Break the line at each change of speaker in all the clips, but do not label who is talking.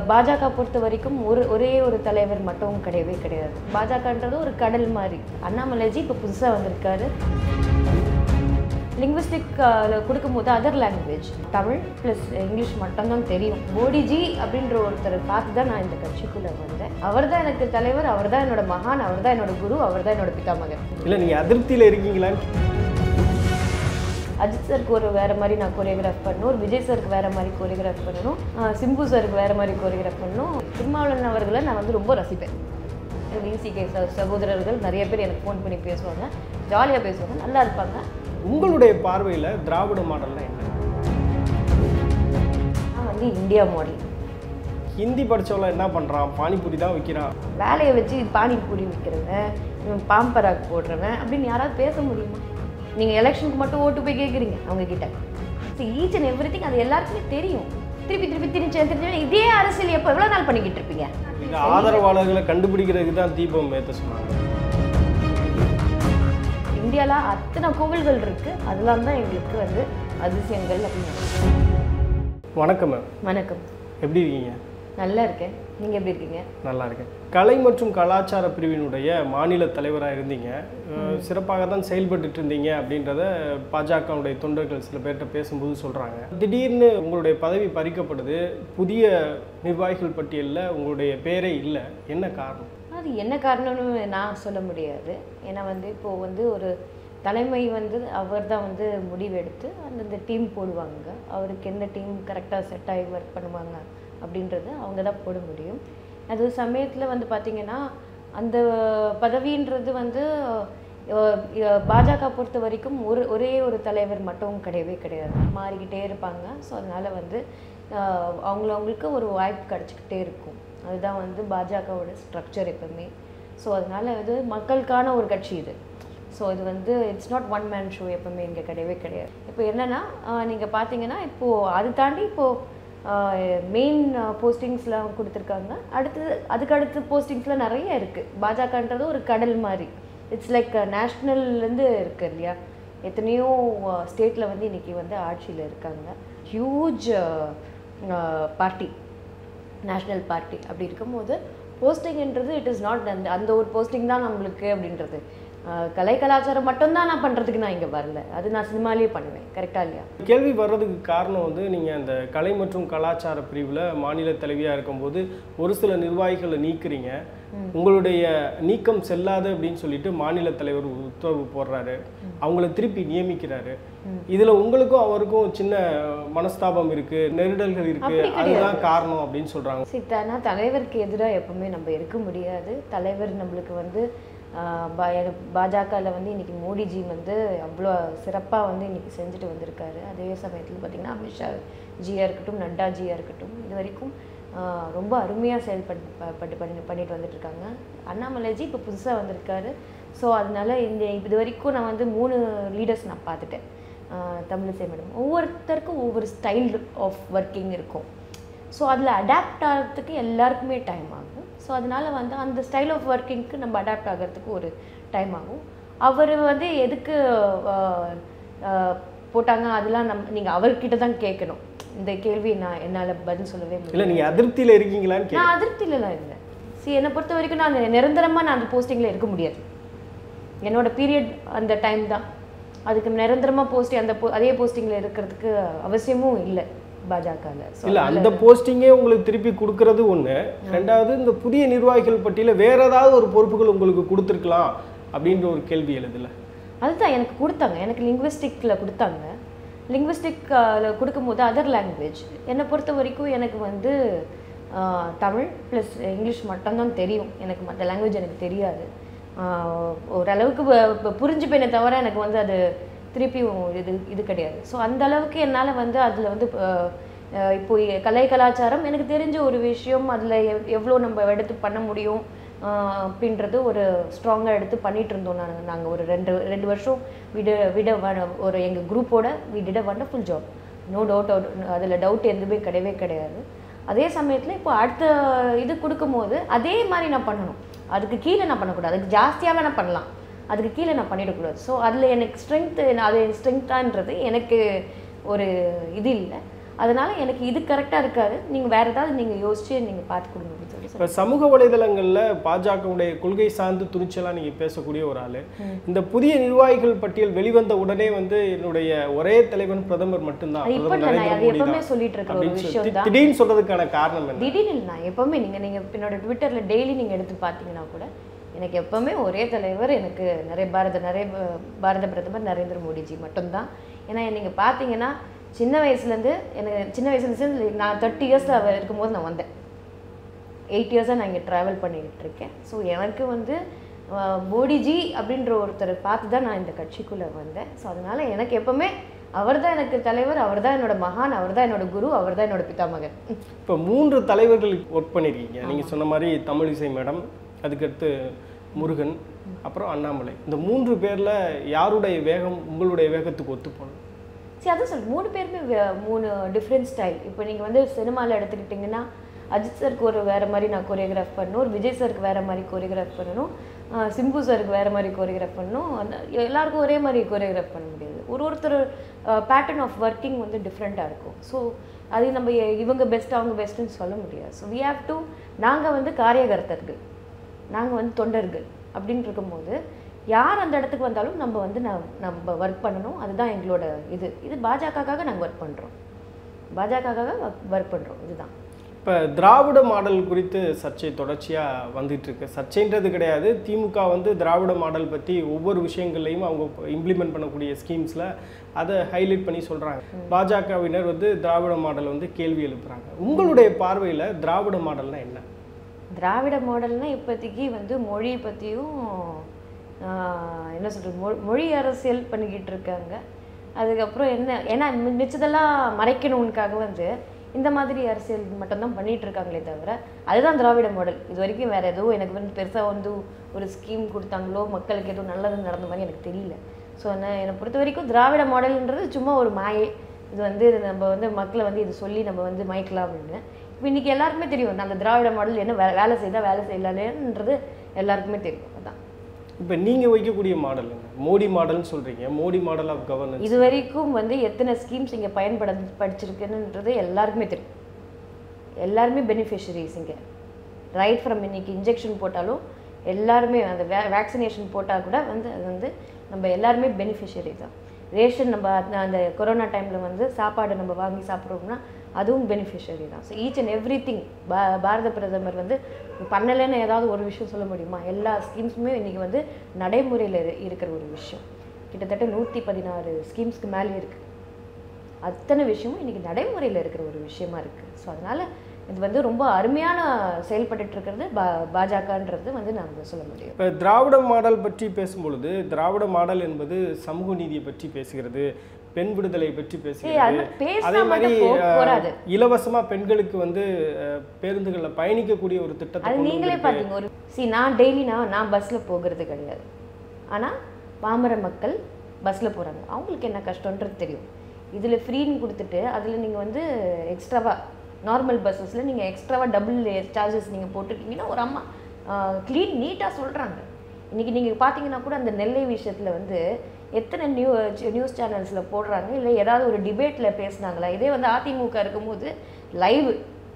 பாஜக பொறுத்த வரைக்கும் ஒரு ஒரே ஒரு தலைவர் மட்டும் கிடையவே கிடையாது பாஜகன்றது ஒரு கடல் மாதிரி அண்ணாமலைஜி இப்போ புதுசாக வந்திருக்காரு லிங்குவிஸ்டிக் கொடுக்கும்போது other language Tamil plus English மட்டும்தான் தெரியும் மோடிஜி அப்படின்ற ஒருத்தரை பார்த்து தான் நான் இந்த கட்சிக்குள்ளே வந்தேன் அவர் தான் எனக்கு தலைவர் அவர் தான் என்னோட மகான் அவர் தான் என்னோட குரு அவர் தான் என்னோட பிதாமகன்
இல்லை நீங்கள் அதிருப்தியில் இருக்கீங்களான்னு
அஜித் சருக்கு ஒரு வேறு மாதிரி நான் கொரியோகிராஃப் பண்ணணும் ஒரு விஜய் சருக்கு வேறு மாதிரி கொரியோகிராஃப் பண்ணணும் ஆஹ் சிம்பு சருக்கு வேறு மாதிரி கொரியோகிராஃப் பண்ணணும் திருமாவளவன் அவர்களை நான் வந்து ரொம்ப ரசிப்பேன் விசிகே சகோதரர்கள் நிறைய பேர் எனக்கு ஃபோன் பண்ணி பேசுவாங்க ஜாலியாக பேசுவாங்க நல்லா இருப்பாங்க
உங்களுடைய பார்வையில் திராவிட மாடல்னா என்ன
நான் வந்து இந்தியா மாடல்
ஹிந்தி படிச்சவள என்ன பண்ணுறான் பானிபூரி தான் விற்கிறான்
வேலையை வச்சு பானிபூரி விற்கிறவன் இவன் பாம்பராக் போடுறவன் அப்படின்னு யாராவது பேச முடியுமா நீங்கள் எலெக்ஷனுக்கு மட்டும் ஓட்டு போய் கேட்குறீங்க அவங்க கிட்ட ஈச் அண்ட் எவ்ரி திங் அது எல்லாருக்குமே தெரியும் திருப்பி திருப்பி திணிச்சு திருப்பி இதே அரசியல் எப்போ எவ்வளோ நாள் பண்ணிக்கிட்டு இருப்பீங்க
இந்த ஆதரவாளர்களை கண்டுபிடிக்கிறதுக்கு தான் தீபம் ஏற்ற சொன்னாங்க
இந்தியாவில் அத்தனை கோவில்கள் இருக்குது அதெல்லாம் தான் எங்களுக்கு வந்து அதிசயங்கள் அப்படின்னு
வணக்கம் மேம்
வணக்கம்
எப்படி இருக்கீங்க
நல்லா இருக்கேன் நீங்கள் எப்படி இருக்கீங்க
நல்லா இருக்கேன் கலை மற்றும் கலாச்சார பிரிவினுடைய மாநில தலைவராக இருந்தீங்க அஹ் சிறப்பாக தான் செயல்பட்டுட்டு இருந்தீங்க அப்படின்றத பாஜகவுடைய தொண்டர்கள் சில பேர்கிட்ட பேசும்போது சொல்கிறாங்க திடீர்னு உங்களுடைய பதவி பறிக்கப்படுது புதிய நிர்வாகிகள் பட்டியலில் உங்களுடைய பேரே இல்லை என்ன காரணம்
அது என்ன காரணம்னு நான் சொல்ல முடியாது ஏன்னா வந்து இப்போது வந்து ஒரு தலைமை வந்து அவர் தான் வந்து முடிவெடுத்து அந்தந்த டீம் போடுவாங்க அவருக்கு எந்த டீம் கரெக்டாக செட் ஆகி ஒர்க் பண்ணுவாங்க அப்படின்றது அவங்க தான் போட முடியும் அது சமயத்தில் வந்து பார்த்திங்கன்னா அந்த பதவின்றது வந்து அஹ், அஹ், பாஜக பொறுத்த வரைக்கும் ஒரு ஒரே ஒரு தலைவர் மட்டும் கிடையவே கிடையாது மாறிக்கிட்டே இருப்பாங்க ஸோ அதனால் வந்து அஹ், அவங்களவங்களுக்கு ஒரு வாய்ப்பு கிடச்சிக்கிட்டே இருக்கும் அதுதான் வந்து பாஜகவோட ஸ்ட்ரக்சர் எப்பவுமே ஸோ அதனால இது மக்களுக்கான ஒரு கட்சி இது ஸோ இது வந்து it's not one man show எப்பவுமே இங்கே கிடையவே கிடையாது இப்போ என்னென்னா நீங்கள் பார்த்தீங்கன்னா இப்போது அது தாண்டி இப்போது மெயின் போஸ்டிங்ஸ்லாம் கொடுத்துருக்காங்க அடுத்து அதுக்கு அடுத்து போஸ்டிங்ஸ்லாம் நிறைய இருக்குது பாஜகன்றது ஒரு கடல் மாதிரி இட்ஸ் லைக் நேஷ்னல்லேருந்து இருக்குது இல்லையா எத்தனையோ ஸ்டேட்டில் வந்து இன்றைக்கி வந்து ஆட்சியில் இருக்காங்க ஹியூஜ் பார்ட்டி நேஷ்னல் பார்ட்டி அப்படி இருக்கும்போது போஸ்டிங்ன்றது இட் இஸ் நாட் அந்த அந்த ஒரு போஸ்டிங் தான் நம்மளுக்கு அப்படின்றது அஹ், கலை கலாச்சாரம் மட்டும்தான் நான் பண்ணுறதுக்கு நான் இங்கே வரல அது நான் சினிமாலேயே பண்ணுவேன் கரெக்டாக இல்லையா
கேள்வி வர்றதுக்கு காரணம் வந்து நீங்கள் அந்த கலை மற்றும் கலாச்சார பிரிவில் மாநில தலைவியாக இருக்கும்போது ஒரு சில நிர்வாகிகளை நீக்குறீங்க உங்களுடைய நீக்கம் செல்லாது அப்படின்னு சொல்லிட்டு மாநில தலைவர் உத்தரவு போடுறாரு அவங்கள திருப்பி நியமிக்கிறாரு இதில் உங்களுக்கும் அவருக்கும் சின்ன மனஸ்தாபம் இருக்கு நெருடல்கள் இருக்கு
அப்படி கிடையாது.
அதுதான் காரணம் அப்படின்னு சொல்றாங்க
சித்தானா தலைவருக்கு எதிராக எப்பவுமே நம்ம இருக்க முடியாது தலைவர் நம்மளுக்கு வந்து பாஜகவில் வந்து இன்னைக்கு மோடிஜி வந்து அவ்வளோ சிறப்பாக வந்து இன்னைக்கு செஞ்சுட்டு வந்திருக்காரு அதே சமயத்தில் பார்த்திங்கன்னா அமித்ஷா ஜியா இருக்கட்டும் நட்டா ஜியா இருக்கட்டும் இது வரைக்கும் ஆஹ், ரொம்ப அருமையாக செயல்பட்டு ப- பட்டு பண்ணி பண்ணிட்டு வந்துட்டு இருக்காங்க அண்ணாமலைஜி இப்போ புதுசாக வந்திருக்காரு ஸோ அதனால இந்த இது வரைக்கும் நான் வந்து மூணு லீடர்ஸ் நான் பார்த்துட்டேன் ஆஹ், தமிழிசை மேடம் ஒவ்வொருத்தருக்கும் ஒவ்வொரு ஸ்டைல் ஆஃப் ஒர்க்கிங் இருக்கும் ஸோ அதில் அடாப்ட் ஆகிறதுக்கு எல்லாருக்குமே டைம் ஆகும் ஸோ அதனால வந்து அந்த ஸ்டைல் ஆஃப் ஒர்க்கிங்க்கு நம்ம அடாப்ட் ஆகிறதுக்கு ஒரு டைம் ஆகும் அவர் வந்து எதுக்கு ஆஹ், ஆஹ், போட்டாங்க அதெல்லாம் நம் நீங்கள் அவர்கிட்ட தான் கேட்கணும் இந்த கேள்வி நான் என்னால் பதில் சொல்லவே முடியல
இல்லை நீங்கள் அதிருப்தியில் இருக்கீங்களான்னு கே
நான் அதிருப்தியிலலாம் இல்லை சி என்னை பொறுத்த வரைக்கும் நான் நிரந்தரமாக நான் அந்த போஸ்டிங்கில் இருக்க முடியாது என்னோட பீரியட் அந்த டைம் தான் அதுக்கு நிரந்தரமாக போஸ்டி அந்த po- அதே போஸ்டிங்கில் இருக்கிறதுக்கு அவசியமும் இல்லை பாஜகவில் ஸோ
இல்ல அந்த போஸ்டிங்கே உங்களுக்கு திருப்பி கொடுக்கறது ஒண்ணு ரெண்டாவது இந்த புதிய நிர்வாகிகள் பட்டியல வேற ஏதாவது ஒரு பொறுப்புகள் உங்களுக்கு கொடுத்துருக்கலாம் அப்படின்ற ஒரு கேள்வி எழுதுல
அதுதான் எனக்கு கொடுத்தாங்க எனக்கு லிங்குவிஸ்டிக்கில் கொடுத்தாங்க லிங்குவிஸ்டிக் கொடுக்கும்போது அதர் லாங்குவேஜ் என்னை பொறுத்த வரைக்கும் எனக்கு வந்து ஆஹ், தமிழ் ப்ளஸ் இங்கிலீஷ் மட்டும்தான் தெரியும் எனக்கு மற்ற லாங்குவேஜ் எனக்கு தெரியாது ஆஹ், ஓரளவுக்கு ப- ப- புரிஞ்சுப்பேனே தவிர எனக்கு வந்து அது திருப்பியும் இது இது கிடையாது ஸோ அந்த அளவுக்கு என்னால் வந்து அதில் வந்து ஆஹ், ஆஹ், இப்போ கலை கலாச்சாரம் எனக்கு தெரிஞ்ச ஒரு விஷயம் அதில் எவ்வளோ நம்ம எடுத்து பண்ண முடியும் ஆஹ் அப்படின்றது ஒரு ஸ்ட்ராங்காக எடுத்து பண்ணிட்டு இருந்தோம் நாங்கள் நாங்கள் ஒரு ரெண்டு ரெண்டு வருஷம் விட விட வ- ஒரு எங்கள் குரூப்போட we did a wonderful job no doubt அதில் டவுட் எதுவுமே கிடையவே கிடையாது அதே சமயத்தில் இப்போ அடுத்த இது கொடுக்கும்போது அதே மாதிரி நான் பண்ணணும் அதுக்கு கீழே நான் பண்ணக்கூடாது அதுக்கு ஜாஸ்தியாகவே நான் பண்ணலாம் அதுக்கு கீழே நான் பண்ணிடக்கூடாது ஸோ அதில் எனக்கு ஸ்ட்ரென்த்து அது ஸ்ட்ரென்த்தான்றது எனக்கு ஒரு இது இல்லை அதனால எனக்கு இது கரெக்டாக இருக்காது நீங்கள் வேறு ஏதாவது நீங்கள் யோசிச்சு நீங்கள் பார்த்து கொடுங்க அப்படின்னு சொல்லி
இப்போ சமூக வலைதளங்களில் பாஜகவுடைய கொள்கை சார்ந்து துணிச்சலாக நீங்கள் பேசக்கூடிய ஒரு ஆள் இந்த புதிய நிர்வாகிகள் பட்டியல் வெளிவந்த உடனே வந்து என்னுடைய ஒரே தலைவன் பிரதமர் மட்டும்தான்
அது இப்போ
பிரதமர்
இல்லை நான்
நரேந்திர
அது
மோடி
எப்பவுமே
தான்
சொல்லிட்டு இருக்கிற ஒரு
அப்படின்னு
விஷயம்
சொல்லி
தான்
திடீர்னு சொல்றதுக்கான காரணம் என்ன
திடீர்னு இல்லை நான் எப்பவுமே நீங்கள் நீங்கள் என்னோட ட்விட்டரில் டெய்லி நீங்கள் எடுத்து பார்த்தீங்கன்னா கூட எனக்கு எப்பவுமே ஒரே தலைவர் எனக்கு நிறைய பாரத நிறைய ப- பாரத பிரதமர் நரேந்திர மோடிஜி மட்டும்தான் ஏன்னா நீங்கள் பார்த்தீங்கன்னா சின்ன வயசுலேருந்து எனக்கு சின்ன வயசுலேருந்து நான் தேர்ட்டி இயர்ஸில் அவர் இருக்கும்போது நான் வந்தேன் எயிட் இயர்ஸாக நான் இங்கே ட்ராவல் பண்ணிக்கிட்டு இருக்கேன் ஸோ எனக்கு வந்து அஹ், மோடிஜி அப்படின்ற ஒருத்தரை பார்த்து தான் நான் இந்த கட்சிக்குள்ளே வந்தேன் ஸோ அதனால் எனக்கு எப்பவுமே அவர் தான் எனக்கு தலைவர் அவர் தான் என்னோட மகான் அவர் தான் என்னோட குரு அவர் தான் என்னோட பிதாமகன்
இப்போ மூன்று தலைவர்கள் ஒர்க் பண்ணியிருக்கீங்க நீங்கள் சொன்ன மாதிரி தமிழிசை மேடம் அதுக்கடுத்து முருகன் அப்புறம் அண்ணாமலை இந்த மூன்று பேர்ல யாருடைய வேகம் உங்களுடைய வேகத்துக்கு ஒத்து போனது
சரி அதான் சொல் மூணு பேருமே வே- மூணு டிஃப்ரெண்ட் ஸ்டைல் இப்போ நீங்கள் வந்து சினிமாவில் எடுத்துக்கிட்டிங்கன்னா அஜித் சருக்கு ஒரு வேறு மாதிரி நான் கொரியோகிராஃப் பண்ணணும் ஒரு விஜய் சருக்கு வேறு மாதிரி கொரியோகிராஃப் பண்ணணும் ஆஹ் சிம்பு சருக்கு வேறு மாதிரி கொரியோகிராஃப் பண்ணணும் அந்த எல்லாருக்கும் ஒரே மாதிரி கொரியோகிராஃப் பண்ண முடியாது ஒரு ஒருத்தர் பேட்டர்ன் ஆஃப் ஒர்க்கிங் வந்து டிஃப்ரெண்ட்டாக இருக்கும் ஸோ அது நம்ம எ- இவங்க பெஸ்ட் அவங்க பெஸ்ட்டுன்னு சொல்ல முடியாது ஸோ வி ஹேவ் டு நாங்கள் வந்து காரியகர்த்தர்கள் நாங்கள் வந்து தொண்டர்கள் அப்படின்னு இருக்கும்போது யார் அந்த இடத்துக்கு வந்தாலும் நம்ம வந்து ந- நம்ம ஒர்க் பண்ணணும் அதுதான் எங்களோட இது இது பாஜகக்காக நாங்கள் ஒர்க் பண்ணுறோம் பாஜகக்காக ஒர்க் பண்ணுறோம் இதுதான்
இப்போ திராவிட மாடல் குறித்து சர்ச்சை தொடர்ச்சியாக வந்துட்டு இருக்கு சர்ச்சைன்றது கிடையாது திமுக வந்து திராவிட மாடல் பற்றி ஒவ்வொரு விஷயங்கள்லையும் அவங்க இம்ப்ளிமெண்ட் பண்ணக்கூடிய ஸ்கீம்ஸில் அதை ஹைலைட் பண்ணி சொல்கிறாங்க பாஜகவினர் வந்து திராவிட மாடல் வந்து கேள்வி எழுப்புறாங்க உங்களுடைய பார்வையில் திராவிட மாடல்னா என்ன
திராவிட மாடல்னா இப்போதைக்கு வந்து மொழி பற்றியும் என்ன சொல்கிறது மொ மொழி அரசியல் பண்ணிக்கிட்டு இருக்காங்க அதுக்கப்புறம் என்ன ஏன்னா மி- மிச்சதெல்லாம் மறைக்கணும்னுக்காக வந்து இந்த மாதிரி அரசியல் மட்டும்தான் பண்ணிட்டு இருக்காங்களே தவிர அதுதான் திராவிட மாடல் இது வரைக்கும் வேற எதுவும் எனக்கு வந்து பெருசாக வந்து ஒரு ஸ்கீம் கொடுத்தாங்களோ மக்களுக்கு எதுவும் நல்லது நடந்த மாதிரி எனக்கு தெரியல ஸோ என்ன என்னை பொறுத்த வரைக்கும் திராவிட மாடல்ன்றது சும்மா ஒரு மாயை இது வந்து இது நம்ம வந்து மக்களை வந்து இது சொல்லி நம்ம வந்து மயக்கலாம் அப்படின்னு இப்போ இன்னைக்கு எல்லாருக்குமே தெரியும் அந்த திராவிட மாடல் என்ன வே வேலை செய்தா வேலை செய்யலான்றது எல்லாருக்குமே தெரியும் அதான்
இப்போ நீங்கள் வைக்கக்கூடிய மாடல் என்ன மோடி மாடல்னு சொல்கிறீங்க மோடி மாடல் ஆஃப் கவர்னன்ஸ்
இது வரைக்கும் வந்து எத்தனை ஸ்கீம்ஸ் இங்கே பயன்பட படிச்சிருக்குன்றது எல்லாருக்குமே தெரியும் எல்லாருமே பெனிஃபிஷரிஸ் இங்கே ரைட் ஃப்ரம் இன்னைக்கு இன்ஜெக்ஷன் போட்டாலும் எல்லாருமே அந்த வே வேக்சினேஷன் போட்டால் கூட வந்து அது வந்து நம்ம எல்லாருமே பெனிஃபிஷரி தான் ரேஷன் நம்ம அந்த- அந்த கொரோனா டைமில் வந்து சாப்பாடு நம்ம வாங்கி சாப்பிட்றோம்னா அதுவும் பெனிஃபிஷரி தான் so each and every thing பா பாரத பிரதமர் வந்து பண்ணலைன்னு ஏதாவது ஒரு விஷயம் சொல்ல முடியுமா எல்லா ஸ்கீம்ஸுமே இன்றைக்கி வந்து நடைமுறையில் இருக்கிற ஒரு விஷயம் கிட்டத்தட்ட நூற்றி பதினாறு ஸ்கீம்ஸ்க்கு மேலே இருக்குது அத்தனை விஷயமும் இன்னைக்கு நடைமுறையில் இருக்கிற ஒரு விஷயமா இருக்குது ஸோ அதனால் இது வந்து ரொம்ப அருமையான செயல்பட்டுட்டு இருக்கிறது பா பாஜகன்றது வந்து நாங்கள் சொல்ல முடியும்
இப்போ திராவிட மாடல் பற்றி பேசும்பொழுது திராவிட மாடல் என்பது சமூக நீதியை பற்றி பேசுகிறது பெண் விடுதலை பற்றி
ஏய்
பேசுகிறது
அது பேசினா
அதே மாதிரி
மட்டும் போ-
அஹ்,
போறாது
இலவசமா பெண்களுக்கு வந்து அஹ், பேருந்துகள்ல பயணிக்கக்கூடிய ஒரு திட்டத்தை
அது
கொண்டு
நீங்களே
வந்திருக்கு.
பார்த்தீங்க ஒரு சி நான் டெய்லி நான் நான் பஸ்ஸில் போகிறது கிடையாது ஆனால் பாமர மக்கள் பஸ்ஸில் போகிறாங்க அவங்களுக்கு என்ன கஷ்டன்றது தெரியும் இதில் ஃப்ரீன்னு கொடுத்துட்டு அதில் நீங்கள் வந்து எக்ஸ்ட்ராவாக நார்மல் பஸ்ஸஸில் நீங்கள் எக்ஸ்ட்ராவாக டபுள் சார்ஜஸ் நீங்கள் போட்டுருக்கீங்கன்னா ஒரு அம்மா க்ளீன் நீட்டாக சொல்கிறாங்க இன்றைக்கி நீங்கள் பார்த்தீங்கன்னா கூட அந்த நெல்லை விஷயத்தில் வந்து எத்தனை நியூ நியூஸ் சேனல்ஸில் போடுறாங்க இல்லை ஏதாவது ஒரு டிபேட்டில் பேசுனாங்களா இதே வந்து அதிமுக இருக்கும்போது லைவ்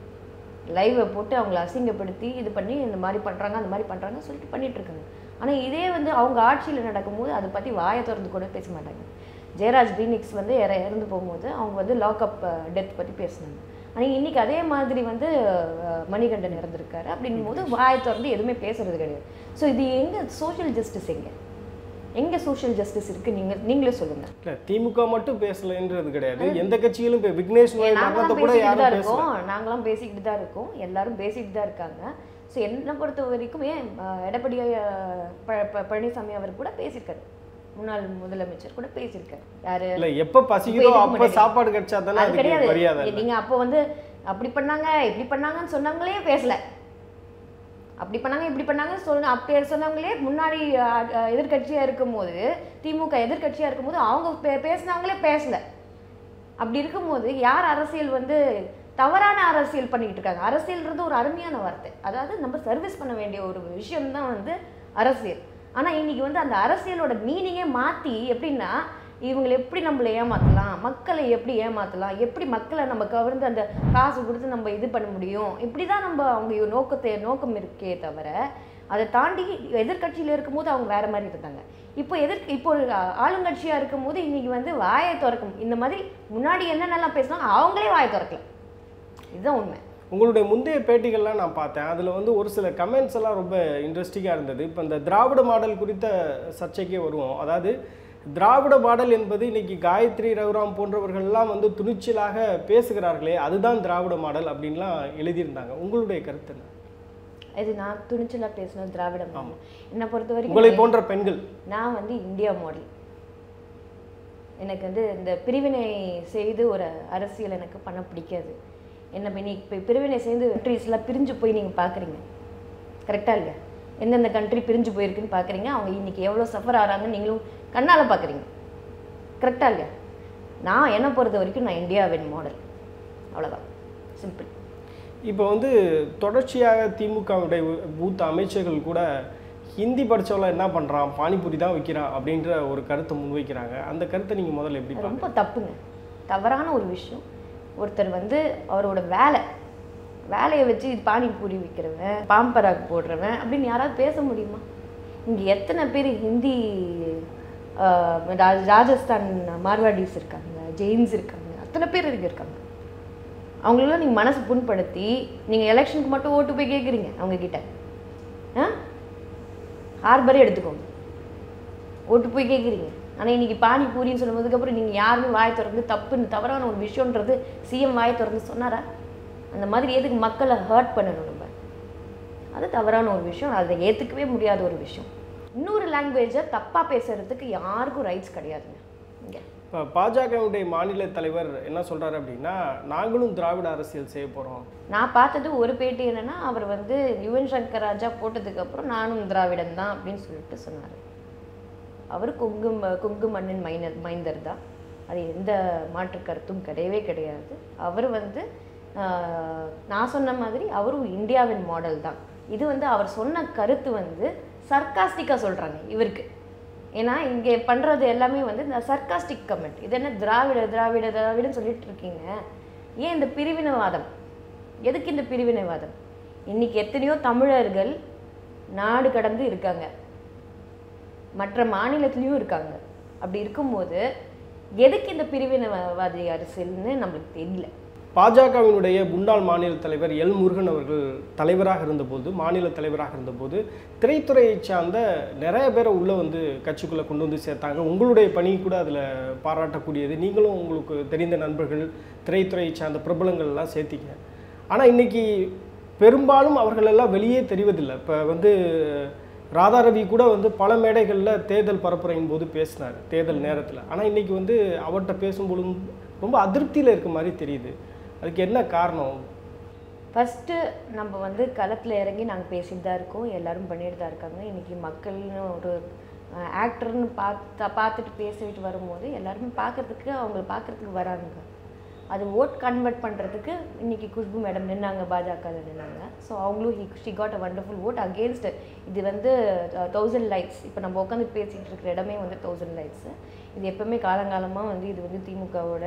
லைவை போட்டு அவங்கள அசிங்கப்படுத்தி இது பண்ணி இந்த மாதிரி பண்ணுறாங்க அந்த மாதிரி பண்ணுறாங்க சொல்லிட்டு பண்ணிட்டு இருக்காங்க ஆனால் இதே வந்து அவங்க ஆட்சியில் நடக்கும்போது அதை பற்றி வாயை திறந்து கூட பேச மாட்டாங்க ஜெயராஜ் பீனிக்ஸ் வந்து இற இறந்து போகும்போது அவங்க வந்து லாக்அப் டெத் பற்றி பேசினாங்க ஆனால் இன்னைக்கு அதே மாதிரி வந்து அஹ், மணிகண்டன் இறந்துருக்காரு அப்படின்னும் போது வாயை திறந்து எதுவுமே பேசுறது கிடையாது ஸோ இது எங்கே சோஷியல் ஜஸ்டிஸ் எங்கே எங்கே சோஷியல் ஜஸ்டிஸ் இருக்குது நீங்கள் நீங்களே சொல்லுங்கள்
இல்ல திமுக மட்டும் பேசலைன்றது கிடையாது எந்த கட்சியிலும் இப்போ விக்னேஷ்
ஏ,
மரணத்தை
நாங்களாம்
கூட
பேசிக்கிட்டு
யாரும்
தான்
பேசல
இருக்கோம் நாங்களாம் பேசிக்கிட்டு தான் இருக்கோம் எல்லாரும் பேசிக்கிட்டு தான் இருக்காங்க ஸோ என்னை பொறுத்த வரைக்கும் ஏன் அஹ், எடப்பாடி அஹ், ப- ப- பழனிசாமி அவர் கூட பேசியிருக்காரு முன்னாள் முதலமைச்சர் கூட பேசியிருக்காரு யாரு
இல்ல எப்ப பசிக்குதோ
இதுக்கு
அப்ப
முன்னாடி.
சாப்பாடு கிடைச்சா தானே
அது
அதுக்கு
கிடையாது
மரியாதை
ஏ, நீங்க அப்போ வந்து அப்படி பண்ணாங்க இப்படி பண்ணாங்கன்னு சொன்னவங்களே பேசல அப்படி பண்ணாங்க இப்படி பண்ணாங்கன்னு சொல்லுங்க அப்படி சொன்னவங்களே முன்னாடி அஹ், அஹ், எதிர்க்கட்சியா இருக்கும்போது திமுக எதிர்க்கட்சியா இருக்கும்போது அவங்க பே- பேசுனவங்களே பேசல அப்படி இருக்கும்போது யார் அரசியல் வந்து தவறான அரசியல் பண்ணிக்கிட்டு இருக்காங்க அரசியல்ன்றது ஒரு அருமையான வார்த்தை அதாவது நம்ம சர்வீஸ் பண்ண வேண்டிய ஒரு விஷயம் தான் வந்து அரசியல் ஆனால் இன்னைக்கு வந்து அந்த அரசியலோட மீனிங்கே மாற்றி எப்படின்னா இவங்களை எப்படி நம்மளை ஏமாற்றலாம் மக்களை எப்படி ஏமாற்றலாம் எப்படி மக்களை நம்ம கவர்ந்து அந்த காசு கொடுத்து நம்ம இது பண்ண முடியும் இப்படி தான் நம்ம அவங்க நோக்கத்தை நோக்கம் இருக்கே தவிர அதை தாண்டி எதிர்க்கட்சியில் இருக்கும்போது அவங்க வேற மாதிரி இருந்தாங்க இப்போ எதிர் இப்போ ஒரு ஆளுங்கட்சியாக இருக்கும்போது இன்னைக்கு வந்து வாயை திறக்கும் இந்த மாதிரி முன்னாடி என்னென்னலாம் பேசினாங்க அவங்களே வாயை திறக்கல இதுதான் உண்மை
உங்களுடைய முந்தைய பேட்டிகள்லாம் நான் பார்த்தேன் அதில் வந்து ஒரு சில கமெண்ட்ஸ் எல்லாம் ரொம்ப இன்ட்ரெஸ்டிங்காக இருந்தது இப்போ இந்த திராவிட மாடல் குறித்த சர்ச்சைக்கே வருவோம் அதாவது திராவிட மாடல் என்பது இன்னைக்கு காயத்ரி ரகுராம் போன்றவர்கள்லாம் வந்து துணிச்சலாக பேசுகிறார்களே அதுதான் திராவிட மாடல் அப்படின்லாம் எழுதியிருந்தாங்க உங்களுடைய கருத்து என்ன
இது நான் துணிச்சலாக பேசணும் திராவிட மாடல் என்னை பொறுத்த வரைக்கும்
உங்களை போன்ற பெண்கள்
நான் வந்து இந்தியா மாடல் எனக்கு வந்து இந்த பிரிவினை செய்து ஒரு அரசியல் எனக்கு பண்ண பிடிக்காது என்ன பண்ணி இப்போ பிரிவினை செய்து கண்ட்ரீஸ்லாம் பிரிஞ்சு போய் நீங்கள் பார்க்குறீங்க கரெக்டாக இல்லையா எந்தெந்த கண்ட்ரி பிரிஞ்சு போயிருக்குன்னு பார்க்குறீங்க அவங்க இன்னைக்கு எவ்வளோ சஃபர் ஆகிறாங்கன்னு நீங்களும் கண்ணால் பார்க்குறீங்க கரெக்டாக இல்லையா நான் என்னை பொறுத்த வரைக்கும் நான் இந்தியாவின் மாடல் அவ்வளோதான் சிம்பிள்
இப்போ வந்து தொடர்ச்சியாக திமுகவுடைய பூத்த அமைச்சர்கள் கூட ஹிந்தி படிச்சவள என்ன பண்ணுறான் பானிபூரி தான் வைக்கிறான் அப்படின்ற ஒரு கருத்தை முன்வைக்கிறாங்க அந்த கருத்தை நீங்கள் முதல்ல எப்படி
அது
பார்க்குறீங்க
ரொம்ப தப்புங்க தவறான ஒரு விஷயம் ஒருத்தர் வந்து அவரோட வேலை வேலையை வச்சு இது பானிபூரி விற்கிறவன் பாம்பராக் போடுறவன் அப்படின்னு யாராவது பேச முடியுமா இங்கே எத்தனை பேர் ஹிந்தி ஆஹ், ரா- ராஜஸ்தான் மார்வாடிஸ் இருக்காங்க ஜெயின்ஸ் இருக்காங்க அத்தனை பேர் இங்கே இருக்காங்க அவங்களெல்லாம் நீங்கள் மனசு புண்படுத்தி நீங்கள் எலெக்ஷனுக்கு மட்டும் ஓட்டு போய் கேட்குறீங்க அவங்க கிட்ட ஆ ஹார்பரே எடுத்துக்கோங்க ஓட்டு போய் கேட்குறீங்க ஆனால் இன்னைக்கு பானிபூரின்னு சொல்லும்போதுக்கப்புறம் நீங்கள் யாருமே வாய் திறந்து தப்புன்னு தவறான ஒரு விஷயன்றது சிஎம் வாய் திறந்து சொன்னாரா அந்த மாதிரி எதுக்கு மக்களை ஹர்ட் பண்ணணும் நம்ம அது தவறான ஒரு விஷயம் அதை ஏற்றுக்கவே முடியாத ஒரு விஷயம் இன்னொரு லாங்குவேஜை தப்பாக பேசுறதுக்கு யாருக்கும் ரைட்ஸ் கிடையாதுங்க இங்கே
இப்போ பாஜகவுடைய மாநில தலைவர் என்ன சொல்றாரு அப்படின்னா நாங்களும் திராவிட அரசியல் செய்ய போகிறோம்
நான் பார்த்தது ஒரு பேட்டி என்னன்னா அவர் வந்து யுவன் சங்கர் ராஜா போட்டதுக்கு அப்புறம் நானும் திராவிடன் தான் அப்படின்னு சொல்லிட்டு சொன்னார் அவர் கொங்கு ம- கொங்கு மண்ணின் மைனர் மைந்தர் தான் அது எந்த மாற்று கருத்தும் கிடையவே கிடையாது அவர் வந்து ஆஹ், நான் சொன்ன மாதிரி அவரும் இந்தியாவின் மாடல் தான் இது வந்து அவர் சொன்ன கருத்து வந்து சர்க்காஸ்டிக்காக சொல்கிறாங்க இவருக்கு ஏன்னா இங்கே பண்ணுறது எல்லாமே வந்து இந்த சர்க்காஸ்டிக் கமெண்ட் இது என்ன திராவிட திராவிட திராவிடன்னு சொல்லிட்டு இருக்கீங்க ஏன் இந்த பிரிவினைவாதம் எதுக்கு இந்த பிரிவினைவாதம் இன்னைக்கு எத்தனையோ தமிழர்கள் நாடு கடந்து இருக்காங்க மற்ற மாநிலத்திலையும் இருக்காங்க அப்படி இருக்கும்போது எதுக்கு இந்த பிரிவினைவாதி அரசியல்னு நம்மளுக்கு தெரியல
பாஜகவினுடைய முன்னாள் மாநில தலைவர் எல் முருகன் அவர்கள் தலைவராக இருந்தபோது மாநில தலைவராக இருந்தபோது திரைத்துறையை சார்ந்த நிறைய பேரை உள்ளே வந்து கட்சிக்குள்ளே கொண்டு வந்து சேர்த்தாங்க உங்களுடைய பணி கூட அதில் பாராட்டக்கூடியது நீங்களும் உங்களுக்கு தெரிந்த நண்பர்கள் திரைத்துறையை சார்ந்த பிரபலங்கள்லாம் சேர்த்தீங்க ஆனால் இன்னைக்கு பெரும்பாலும் அவர்கள் எல்லாம் வெளியே தெரிவதில்லை இப்போ வந்து ராதாரவி கூட வந்து பல மேடைகளில் தேர்தல் பரப்புரையின் போது பேசினார் தேர்தல் நேரத்தில் ஆனால் இன்னைக்கு வந்து அவர்கிட்ட பேசும்பொழுதும் ரொம்ப அதிருப்தியில் இருக்க மாதிரி தெரியுது அதுக்கு என்ன காரணம்
ஃபஸ்ட்டு நம்ம வந்து களத்தில் இறங்கி நாங்கள் பேசிட்டு தான் இருக்கோம் எல்லாரும் பண்ணிட்டு தான் இருக்காங்க இன்றைக்கி மக்கள்னு ஒரு ஆக்டர்னு பார்த்து பார்த்துட்டு பேசிட்டு வரும்போது எல்லாருமே பார்க்கறதுக்கு அவங்க பார்க்கறதுக்கு வராங்க அது ஓட் கன்வெர்ட் பண்ணுறதுக்கு இன்னைக்கு குஷ்பு மேடம் நின்னாங்க பாஜகவில் நின்னாங்க ஸோ அவங்களும் he she got a wonderful vote against இது வந்து தௌசண்ட் லைட்ஸ் இப்போ நம்ம உட்காந்து பேசிகிட்டு இருக்கிற இடமே வந்து தௌசண்ட் லைட்ஸு இது எப்பவுமே காலங்காலமாக வந்து இது வந்து திமுகவோட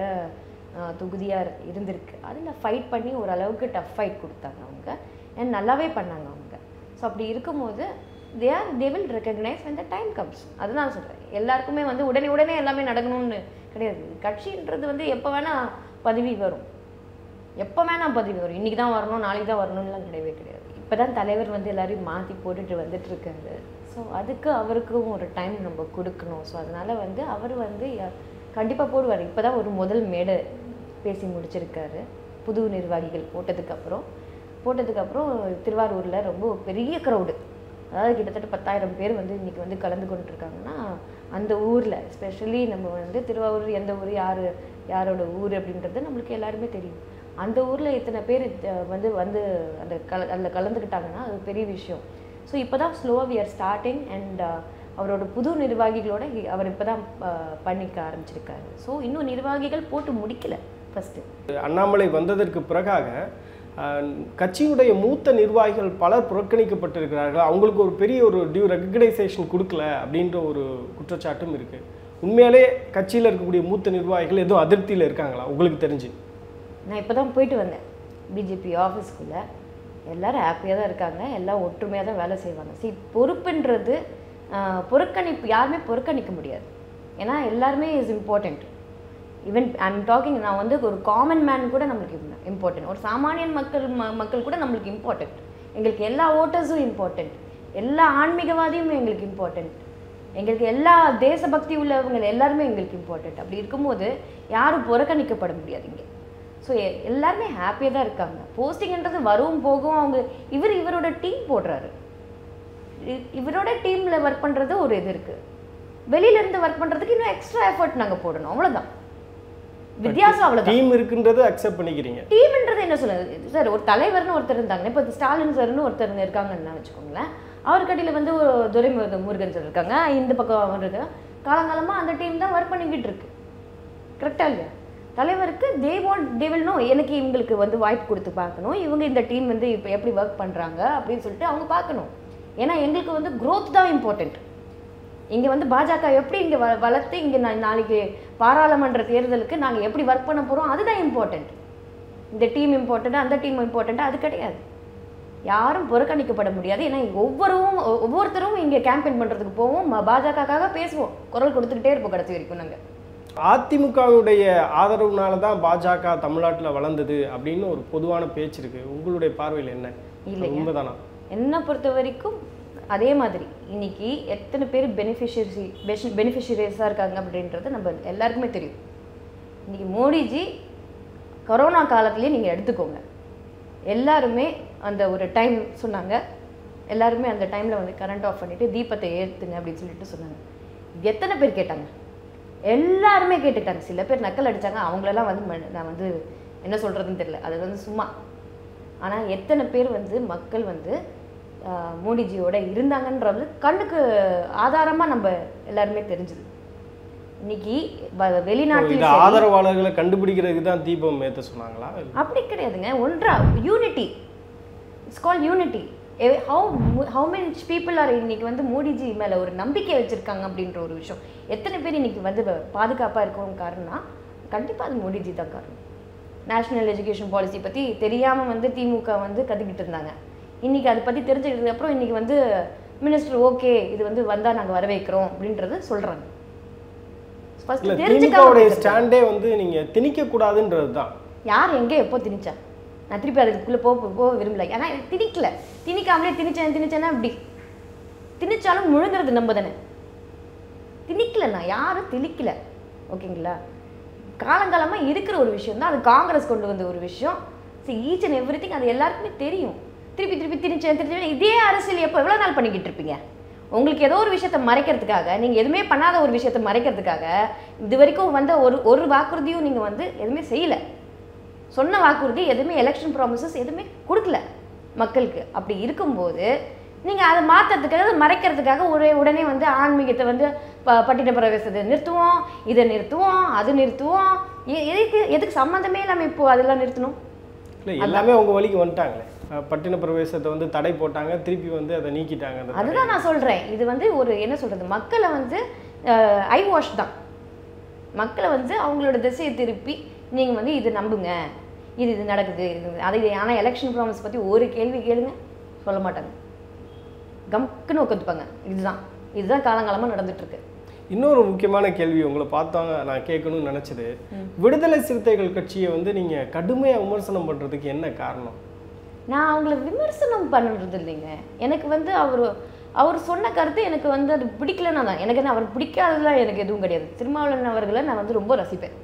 தொகுதியாக இருந்திருக்கு அதில் ஃபைட் பண்ணி ஓரளவுக்கு டஃப் ஃபைட் கொடுத்தாங்க அவங்க அண்ட் நல்லாவே பண்ணாங்க அவங்க ஸோ அப்படி இருக்கும்போது they are they will recognise when the time comes அதுதான் சொல்கிறேன் எல்லாருக்குமே வந்து உடனே உடனே எல்லாமே நடக்கணும்னு கிடையாது கட்சின்றது வந்து எப்போ வேணால் பதவி வரும் எப்போ வேணால் பதவி வரும் இன்றைக்கி தான் வரணும் நாளைக்கு தான் வரணும்லாம் கிடையவே கிடையாது இப்போ தான் தலைவர் வந்து எல்லாரையும் மாற்றி போட்டுட்டு வந்துட்டு இருக்காரு ஸோ அதுக்கு அவருக்கும் ஒரு டைம் நம்ம கொடுக்கணும் ஸோ அதனால் வந்து அவர் வந்து கண்டிப்பாக போடுவார் இப்போ தான் ஒரு முதல் மேடை பேசி முடிச்சிருக்காரு புது நிர்வாகிகள் போட்டதுக்கப்புறம் போட்டதுக்கப்புறம் திருவாரூரில் ரொம்ப பெரிய க்ரௌடு அதாவது கிட்டத்தட்ட பத்தாயிரம் பேர் வந்து இன்றைக்கி வந்து கலந்து கொண்டிருக்காங்கன்னா அந்த ஊரில் ஸ்பெஷலி நம்ம வந்து திருவாரூர் எந்த ஊர் யார் யாரோட ஊர் அப்படின்றது நம்மளுக்கு எல்லாருமே தெரியும் அந்த ஊரில் இத்தனை பேர் அஹ், வந்து வந்து அந்த கல அதில் கலந்துக்கிட்டாங்கன்னா அது பெரிய விஷயம் ஸோ இப்போ தான் ஸ்லோவாக வி ஆர் ஸ்டார்டிங் அண்ட் அவரோட புது நிர்வாகிகளோட he- அவர் இப்போ தான் பண்ணிக்க ஆரம்பிச்சிருக்காரு ஸோ இன்னும் நிர்வாகிகள் போட்டு முடிக்கல ஃபஸ்ட்டு
அண்ணாமலை வந்ததற்கு பிறகாக அஹ், கட்சியுடைய மூத்த நிர்வாகிகள் பலர் புறக்கணிக்கப்பட்டிருக்கிறார்கள் அவங்களுக்கு ஒரு பெரிய ஒரு டியூ ரெகக்னைசேஷன் கொடுக்கல அப்படின்ற ஒரு குற்றச்சாட்டும் இருக்கு உண்மையாலே கட்சியில் இருக்கக்கூடிய மூத்த நிர்வாகிகள் எதுவும் அதிருப்தியில் இருக்காங்களா உங்களுக்கு தெரிஞ்சு
நான் இப்போ தான் போயிட்டு வந்தேன் பிஜேபி ஆஃபீஸ்க்குள்ளே எல்லாரும் ஹாப்பியாக தான் இருக்காங்க எல்லாம் ஒற்றுமையாக தான் வேலை செய்வாங்க see பொறுப்புன்றது ஆஹ், புறக்கணிப்பு யாருமே புறக்கணிக்க முடியாது ஏன்னா எல்லாருமே is important even I'm talking நான் வந்து ஒரு காமன் மேன் கூட நம்மளுக்கு இம்பார்ட்டன்ட் ஒரு சாமானியன் மக்கள் ம- மக்கள் கூட நம்மளுக்கு இம்பார்ட்டன்ட் எங்களுக்கு எல்லா ஓட்டர்ஸும் இம்பார்ட்டன்ட் எல்லா ஆன்மீகவாதியும் எங்களுக்கு இம்பார்ட்டன்ட் எங்களுக்கு எல்லா தேசபக்தி உள்ளவங்க எல்லாருமே எங்களுக்கு இம்பார்ட்டன்ட் அப்படி இருக்கும்போது யாரும் புறக்கணிக்கப்பட முடியாது இங்கே ஸோ எல்லாருமே ஹாப்பியாக தான் இருக்காங்க போஸ்டிங்ன்றது வரவும் போகும் அவங்க இவர் இவரோட டீம் போடுறாரு இ- இவரோட டீமில் ஒர்க் பண்ணுறது ஒரு இது இருக்குது வெளியிலேருந்து ஒர்க் பண்ணுறதுக்கு இன்னும் எக்ஸ்ட்ரா எஃபர்ட் நாங்கள் போடணும் அவ்வளோதான் வித்தியாசம் அவ்வளோதான்
டீம் இருக்குன்றதை அக்செப்ட் பண்ணிக்கிறீங்க
டீம்ன்றது என்ன சொல்லுது சார் ஒரு தலைவர்னு ஒருத்தர் இருந்தாங்க இப்போ ஸ்டாலின் சார்னு ஒருத்தர் இருக்காங்கன்னு வச்சுக்கோங்களேன் அவருக்கடியில் வந்து ஒரு துரை மு- முருகன் சார் இருக்காங்க இந்த பக்கம் அவர் இருக்காங்க காலங்காலமாக அந்த டீம் தான் ஒர்க் பண்ணிக்கிட்டு இருக்கு கரெக்டாக இல்லையா தலைவருக்கு they want they will know எனக்கு இவங்களுக்கு வந்து வாய்ப்பு கொடுத்து பார்க்கணும் இவங்க இந்த டீம் வந்து இப்போ எப்படி ஒர்க் பண்ணுறாங்க அப்படின்னு சொல்லிட்டு அவங்க பார்க்கணும் ஏன்னா எங்களுக்கு வந்து growth தான் இம்பார்ட்டண்ட் இங்கே வந்து பாஜக எப்படி இங்கே வ வளர்த்து இங்கே நான் நாளைக்கு பாராளுமன்ற தேர்தலுக்கு நாங்கள் எப்படி ஒர்க் பண்ண போகிறோம் அதுதான் இம்பார்ட்டண்ட் இந்த டீம் இம்பார்ட்டண்ட் அந்த டீம் இம்பார்ட்டண்ட் அது கிடையாது யாரும் புறக்கணிக்கப்பட முடியாது ஏன்னா ஒவ்வொருவும் ஒ- ஒவ்வொருத்தரும் இங்கே கேம்பெயின் பண்ணுறதுக்கு போவோம் ம- பாஜகக்காக பேசுவோம் குரல் கொடுத்துக்கிட்டே இருப்போம் கடைசி வரைக்கும் நாங்கள்
அதிமுகவுடைய ஆதரவுனால தான் பாஜக தமிழ்நாட்டில் வளர்ந்தது அப்படின்னு ஒரு பொதுவான பேச்சு இருக்கு உங்களுடைய பார்வையில் என்ன
இல்லைங்க.
உண்மைதானா
என்னை பொறுத்த வரைக்கும் அதே மாதிரி இன்னைக்கு எத்தனை பேர் பெனிஃபிஷியரி பெனிஃபிஷியரிஸாக இருக்காங்க அப்படின்றது நம்ம எல்லாருக்குமே தெரியும் இன்னைக்கு மோடிஜி கொரோனா காலத்துலேயே நீங்கள் எடுத்துக்கோங்க எல்லாருமே அந்த ஒரு டைம் சொன்னாங்க எல்லாருமே அந்த டைமில் வந்து கரண்ட் ஆஃப் பண்ணிவிட்டு தீபத்தை ஏற்றுங்க அப்படின்னு சொல்லிட்டு சொன்னாங்க எத்தனை பேர் கேட்டாங்க எல்லாருமே கேட்டுட்டாங்க சில பேர் நக்கல் அடித்தாங்க அவங்களெல்லாம் வந்து ம- நான் வந்து என்ன சொல்கிறதுன்னு தெரியல அது வந்து சும்மா ஆனால் எத்தனை பேர் வந்து மக்கள் வந்து ஆஹ், மோடிஜியோட இருந்தாங்கன்றது கண்ணுக்கு ஆதாரமாக நம்ம எல்லாருமே தெரிஞ்சுது இன்னைக்கு வ- வெளிநாட்டில்
இது
சரி,
ஆதரவாளர்களை கண்டுபிடிக்கிறதுக்கு தான் தீபம் ஏற்ற சொன்னாங்களா
அப்படி கிடையாதுங்க ஒன்றா unity it's call unity how how many people are இன்னைக்கு வந்து மோடிஜி மேலே ஒரு நம்பிக்கை வச்சுருக்காங்க அப்படின்ற ஒரு விஷயம் எத்தனை பேர் இன்னைக்கு வந்து பாதுகாப்பாக இருக்கவும் காரணம்னா கண்டிப்பாக அது மோடிஜி தான் காரணம் நேஷ்னல் எஜுகேஷன் பாலிசி பற்றி தெரியாமல் வந்து திமுக வந்து கற்றுக்கிட்டு இருந்தாங்க இன்னைக்கு அதை பற்றி தெரிஞ்சுக்கிட்டதுக்கு அப்புறம் இன்னைக்கு வந்து மினிஸ்டர் ஓகே இது வந்து வந்தால் நாங்கள் வரவேற்கிறோம் அப்படின்றது சொல்கிறாங்க ஃபர்ஸ்ட்
இல்ல
தெரிஞ்சுக்காம
திமுகவுடைய
பேசுறது.
ஸ்டாண்டே வந்து நீங்க திணிக்க கூடாதுன்றது தான்
யார் எங்கே எப்போ திணிச்சா நான் திருப்பி அதுக்குள்ளே போக போக விரும்பல ஏன்னா எனக்கு திணிக்கல திணிக்காமலே திணிச்சேன் திணிச்சேன்னா இப்படி திணிச்சாலும் முழுங்குறது நம்ம தானே திணிக்கல நான் யாரும் திணிக்கல ஓகேங்களா காலங்காலமாக இருக்கிற ஒரு விஷயம் தான் அது காங்கிரஸ் கொண்டு வந்த ஒரு விஷயம் சரி ஈச் அண்ட் எவ்ரி திங் அது எல்லாருக்குமே தெரியும் திருப்பி திருப்பி திணிச்சேன் திருப்பி இதே அரசியல் எப்போ எவ்வளோ நாள் பண்ணிக்கிட்டு இருப்பீங்க உங்களுக்கு ஏதோ ஒரு விஷயத்த மறைக்கிறதுக்காக நீங்கள் எதுவுமே பண்ணாத ஒரு விஷயத்த மறைக்கிறதுக்காக இது வரைக்கும் வந்த ஒரு ஒரு வாக்குறுதியும் நீங்கள் வந்து எதுவுமே செய்யலை சொன்ன வாக்குறுதி எதுவுமே எலெக்ஷன் ப்ராமிசஸ் எதுவுமே கொடுக்கல மக்களுக்கு அப்படி இருக்கும்போது நீங்கள் அதை மாற்றுறதுக்காக அதை மறைக்கிறதுக்காக ஒரே உடனே வந்து ஆன்மீகத்தை வந்து ப பட்டின பிரவேசத்தை நிறுத்துவோம் இதை நிறுத்துவோம் அது நிறுத்துவோம் எ- எதுக்கு எதுக்கு சம்மந்தமே இல்லாமல் இப்போ அதெல்லாம் நிறுத்தணும்
இல்லை எல்லாமே உங்க வழிக்கு வந்துட்டாங்களே அஹ் பட்டின பிரவேசத்தை வந்து தடை போட்டாங்க திருப்பி வந்து அதை நீக்கிட்டாங்க அந்த தடை.
அதுதான் நான் சொல்கிறேன் இது வந்து ஒரு என்ன சொல்கிறது மக்களை வந்து ஐ வாஷ் தான் மக்களை வந்து அவங்களோட திசையை திருப்பி நீங்கள் வந்து இது நம்புங்க இது இது நடக்குது இது அது ஆனால் எலெக்ஷன் ப்ராமிஸ் பற்றி ஒரு கேள்வி கேளுங்க சொல்ல மாட்டாங்க கம்க்குன்னு உட்காந்துப்பாங்க இதுதான் இதுதான் காலங்காலமாக நடந்துட்டு இருக்கு
இன்னொரு முக்கியமான கேள்வி உங்களை பார்த்தாங்க நான் கேட்கணும்னு நினைச்சது விடுதலை சிறுத்தைகள் கட்சியை வந்து நீங்க கடுமையா விமர்சனம் பண்றதுக்கு என்ன காரணம்
நான் அவங்கள விமர்சனம் பண்ணுறது இல்லைங்க எனக்கு வந்து அவர் அவர் சொன்ன கருத்து எனக்கு வந்து அது பிடிக்கலன்னா தான் எனக்கு என்ன அவர் பிடிக்காததுலாம் எனக்கு எதுவும் கிடையாது திருமாவளவன் அவர்களை நான் வந்து ரொம்ப ரசிப்பேன்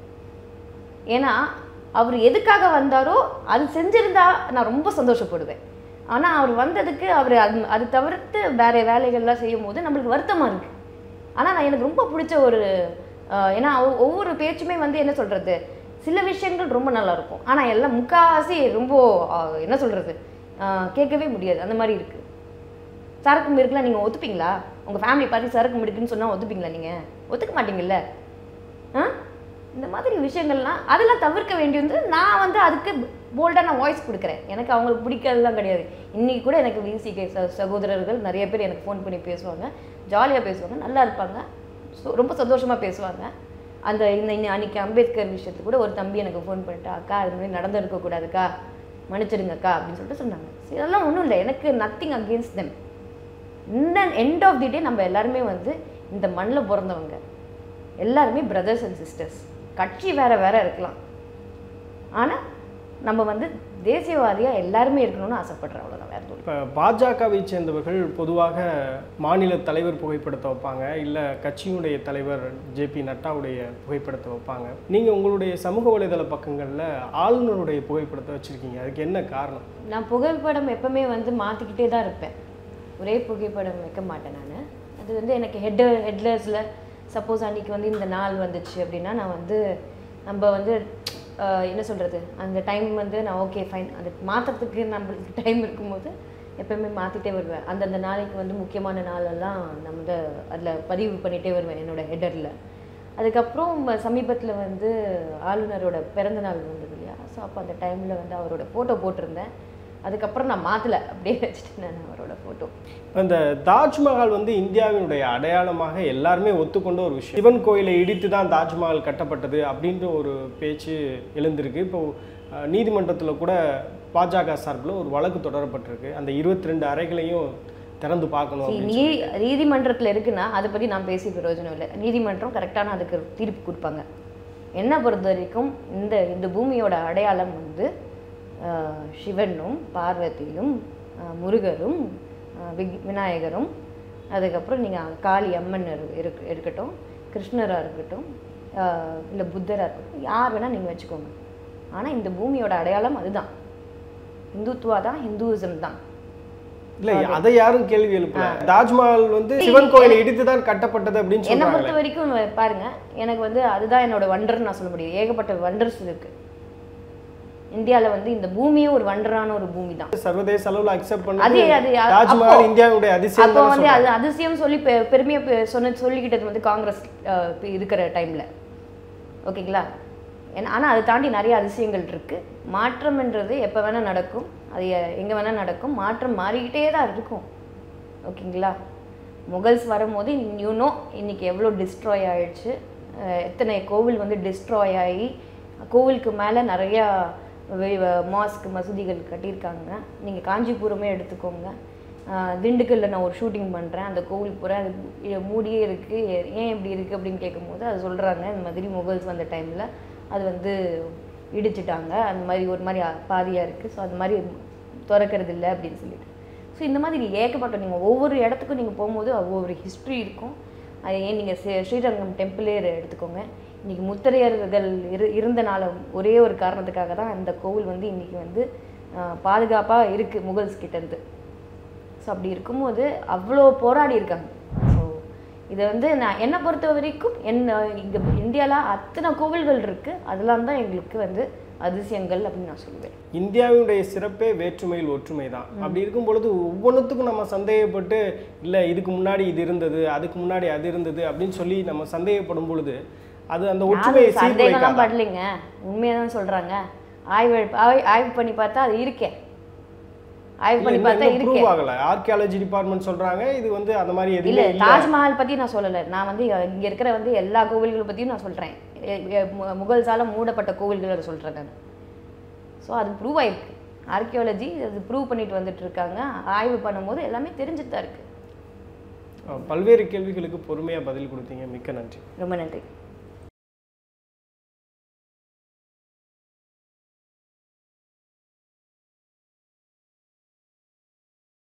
ஏன்னா அவர் எதுக்காக வந்தாரோ அது செஞ்சிருந்தா நான் ரொம்ப சந்தோஷப்படுவேன் ஆனால் அவர் வந்ததுக்கு அவர் அது அது தவிர்த்து வேற வேலைகள்லாம் செய்யும் போது நம்மளுக்கு வருத்தமாக இருக்குது ஆனால் நான் எனக்கு ரொம்ப பிடிச்ச ஒரு ஆஹ், ஏன்னா ஒ- ஒவ்வொரு பேச்சுமே வந்து என்ன சொல்கிறது சில விஷயங்கள் ரொம்ப நல்லா இருக்கும் ஆனால் எல்லாம் முக்காவாசி ரொம்ப ஆஹ், என்ன சொல்கிறது கேட்கவே முடியாது அந்த மாதிரி இருக்குது சரக்கு மிருக்குலாம் நீங்கள் ஒத்துப்பீங்களா உங்கள் ஃபேமிலி பார்த்து சரக்கு மிருக்குன்னு சொன்னால் ஒத்துப்பீங்களா நீங்கள் ஒத்துக்க மாட்டீங்கல்ல ஆ இந்த மாதிரி விஷயங்கள்லாம் அதெல்லாம் தவிர்க்க வேண்டியது நான் வந்து அதுக்கு போல்டாக நான் வாய்ஸ் கொடுக்குறேன் எனக்கு அவங்களுக்கு பிடிக்காததுலாம் கிடையாது இன்றைக்கி கூட எனக்கு விசிகே ச சகோதரர்கள் நிறைய பேர் எனக்கு ஃபோன் பண்ணி பேசுவாங்க ஜாலியாக பேசுவாங்க நல்லா இருப்பாங்க so- ரொம்ப சந்தோஷமாக பேசுவாங்க அந்த இந்த இன்ன- அன்னைக்கு அம்பேத்கர் விஷயத்துக்கு கூட ஒரு தம்பி எனக்கு ஃபோன் பண்ணிட்டு அக்கா அது மாதிரி நடந்திருக்கக்கூடாதுக்கா மன்னிச்சிடுங்கக்கா அப்படின்னு சொல்லிட்டு சொன்னாங்க சரி, இதெல்லாம் ஒன்றும் இல்லை எனக்கு நத்திங் அகேன்ஸ்ட் தெம் இந்த எண்ட் ஆஃப் தி டே நம்ம எல்லாருமே வந்து இந்த மண்ணில் பிறந்தவங்க எல்லாருமே பிரதர்ஸ் அண்ட் சிஸ்டர்ஸ் கட்சி வேற வேற இருக்கலாம் ஆனால் நம்ம வந்து தேசியவாதியாக எல்லாருமே இருக்கணும்னு ஆசைப்படுறேன் அவ்வளோதான் வேறு எதுவும் இல்ல.
இப்போ பாஜகவை சேர்ந்தவர்கள் பொதுவாக மாநில தலைவர் புகைப்படத்தை வைப்பாங்க இல்லை கட்சியினுடைய தலைவர் ஜேபி நட்டாவுடைய புகைப்படத்தை வைப்பாங்க நீங்கள் உங்களுடைய சமூக வலைதள பக்கங்களில் ஆளுநருடைய புகைப்படத்தை வச்சுருக்கீங்க அதுக்கு என்ன காரணம்
நான் புகைப்படம் எப்பவுமே வந்து மாற்றிக்கிட்டே தான் இருப்பேன் ஒரே புகைப்படம் வைக்க மாட்டேன் நான் அது வந்து எனக்கு ஹெட் ஹெட்லர்ஸில் சப்போஸ் அன்னைக்கு வந்து இந்த நாள் வந்துச்சு அப்படின்னா நான் வந்து நம்ம வந்து ஆஹ், என்ன சொல்கிறது அந்த டைம் வந்து நான் ஓகே ஃபைன் அது மாற்றுறதுக்கு நம்மளுக்கு டைம் இருக்கும்போது எப்பவுமே மாற்றிட்டே வருவேன் அந்தந்த நாளைக்கு வந்து முக்கியமான நாளெல்லாம் நம்ம வந்து அதில் பதிவு பண்ணிகிட்டே வருவேன் என்னோட ஹெடரில் அதுக்கப்புறம் சமீபத்தில் வந்து ஆளுநரோட பிறந்த நாள் வந்தது இல்லையா ஸோ அப்போ அந்த டைமில் வந்து அவரோட ஃபோட்டோ போட்டிருந்தேன் அதுக்கப்புறம் நான் மாற்றலை அப்படியே வச்சுட்டேன் நான் அவரோட ஃபோட்டோ
இந்த தாஜ்மஹால் வந்து இந்தியாவினுடைய அடையாளமாக எல்லாருமே ஒத்துக்கொண்ட ஒரு விஷயம் சிவன் கோயிலை இடித்து தான் தாஜ்மஹால் கட்டப்பட்டது அப்படின்ற ஒரு பேச்சு எழுந்திருக்கு இப்போ அஹ், நீதிமன்றத்தில் கூட பாஜக சார்பில் ஒரு வழக்கு தொடரப்பட்டிருக்கு அந்த இருபத்தி ரெண்டு அறைகளையும் திறந்து பார்க்கணும்
See,
அப்படின்னு
நீ நீதிமன்றத்தில் இருக்குன்னா அதை பற்றி நான் பேசி பிரயோஜனம் இல்லை நீதிமன்றம் கரெக்டான அதுக்கு தீர்ப்பு கொடுப்பாங்க என்னை பொறுத்த வரைக்கும் இந்த இந்த பூமியோட அடையாளம் வந்து ஆஹ், சிவனும் பார்வதியும் ஆஹ், முருகரும் ஆஹ், விக்- விநாயகரும் அதுக்கப்புறம் நீங்கள் காளி அம்மன் இரு- இருக்கு இருக்கட்டும் கிருஷ்ணராக இருக்கட்டும் இல்லை புத்தராக இருக்கட்டும் யார் வேணால் நீங்கள் வச்சுக்கோங்க ஆனால் இந்த பூமியோட அடையாளம் அதுதான் இந்துத்துவா தான் ஹிந்துவிசம் தான்
இல்லை அதை யாரும் கேள்வி எழுப்பல தாஜ்மஹால் வந்து சிவன் கோயிலை இடித்து தான் கட்டப்பட்டது அப்படின்னு
என்னை
சொல்றாங்க
பொறுத்த வரைக்கும் பாருங்க எனக்கு வந்து அதுதான் என்னோட வண்டர்னு நான் சொல்ல முடியும் ஏகப்பட்ட வண்டர்ஸ் இருக்கு இந்தியாவில் வந்து இந்த பூமியே ஒரு வண்டரான ஒரு பூமி தான்
சர்வதேச அளவில் அக்செப்ட்
அதே
பண்ணது
அது அ-
தாஜ்மஹால்
அப்போ-
இந்தியாவுடைய அதிசயம்
அப்போ
தானே
வந்து
சொல்றாங்க.
அது அதிசயம் சொல்லி பெ பெருமையாக பெ- சொன்ன சொல்லிக்கிட்டது வந்து காங்கிரஸ் அஹ், இப்ப இருக்கிற டைமில் ஓகேங்களா ஏன்னா ஆனால் அதை தாண்டி நிறைய அதிசயங்கள் இருக்குது மாற்றம்ன்றது எப்போ வேணால் நடக்கும் அது எங்கே வேணால் நடக்கும் மாற்றம் மாறிக்கிட்டே தான் இருக்கும் ஓகேங்களா முகல்ஸ் வரும்போது யூனோ இன்னைக்கு எவ்வளோ டிஸ்ட்ராய் ஆயிடுச்சு அஹ், எத்தனை கோவில் வந்து டிஸ்ட்ராய் ஆகி கோவிலுக்கு மேலே நிறையா மாஸ்க் மசூதிகள் கட்டியிருக்காங்க நீங்கள் காஞ்சிபுரமே எடுத்துக்கோங்க ஆஹ் திண்டுக்கல்ல நான் ஒரு ஷூட்டிங் பண்ணுறேன் அந்த கோவில் பூரா அது இ- மூடியே இருக்குது ஏன் இப்படி இருக்குது அப்படின்னு கேட்கும்போது அது சொல்கிறாங்க இந்த மாதிரி முகல்ஸ் வந்த டைமில் அது வந்து இடிச்சிட்டாங்க அந்த மாதிரி ஒரு மாதிரி பாதியாக இருக்குது ஸோ அந்த மாதிரி திறக்கிறது இல்லை அப்படின்னு சொல்லிட்டு ஸோ இந்த மாதிரி ஏகப்பட்ட நீங்கள் ஒவ்வொரு இடத்துக்கும் நீங்கள் போகும்போது ஒவ்வொரு ஹிஸ்ட்ரி இருக்கும் அது ஏன் நீங்கள் ஸ்ரீரங்கம் டெம்பிளே எடுத்துக்கோங்க இன்றைக்கி முத்தரையர்கள் இரு இருந்தனால ஒரே ஒரு காரணத்துக்காக தான் அந்த கோவில் வந்து இன்றைக்கி வந்து பாதுகாப்பாக இருக்குது முகல்ஸ் கிட்டேருந்து ஸோ அப்படி இருக்கும்போது அவ்வளோ போராடி இருக்காங்க ஸோ இதை வந்து நான் என்னை பொறுத்த வரைக்கும் என்ன இங்கே இந்தியாவில் அத்தனை கோவில்கள் இருக்குது அதெல்லாம் தான் எங்களுக்கு வந்து அதிசயங்கள் அப்படின்னு நான் சொல்லுவேன்
இந்தியாவினுடைய சிறப்பே வேற்றுமையில் ஒற்றுமை தான் அப்படி இருக்கும் பொழுது ஒவ்வொன்றுத்துக்கும் நம்ம சந்தேகப்பட்டு இல்லை இதுக்கு முன்னாடி இது இருந்தது அதுக்கு முன்னாடி அது இருந்தது அப்படின்னு சொல்லி நம்ம சந்தேகப்படும் பொழுது அது அந்த ஒற்றுமையை
யாரும் சந்தேகம்லாம்
சீர்குலைக்காது
படலைங்க உண்மையாக தான் சொல்கிறாங்க ஆய்வு ஆய்- ஆய்வு பண்ணி பார்த்தா அது இருக்கே ஆய்வு பண்ணி பார்த்தா இருக்கே
ப்ரூவ் ஆகல ஆர்கியாலஜி டிபார்ட்மெண்ட் சொல்றாங்க இது வந்து அந்த மாதிரி
இல்ல
எதுவுமே இல்ல
தாஜ்மஹால் பத்தி நான் சொல்லலை நான் வந்து இங்க இருக்கிற வந்து எல்லா கோவில்களை பத்தியும் நான் சொல்றேன் எ- எ- மு- முகல்ஸால மூடப்பட்ட கோவில்களை சொல்றேன் நான் ஸோ அது ப்ரூவ் ஆயிருக்கு ஆர்கியாலஜி அது ப்ரூவ் பண்ணிட்டு வந்துட்டு இருக்காங்க ஆய்வு பண்ணும்போது எல்லாமே தெரிஞ்சுட்டு தான் இருக்கு
பல்வேறு கேள்விகளுக்கு பொறுமையா பதில் கொடுத்தீங்க மிக்க நன்றி
ரொம்ப நன்றி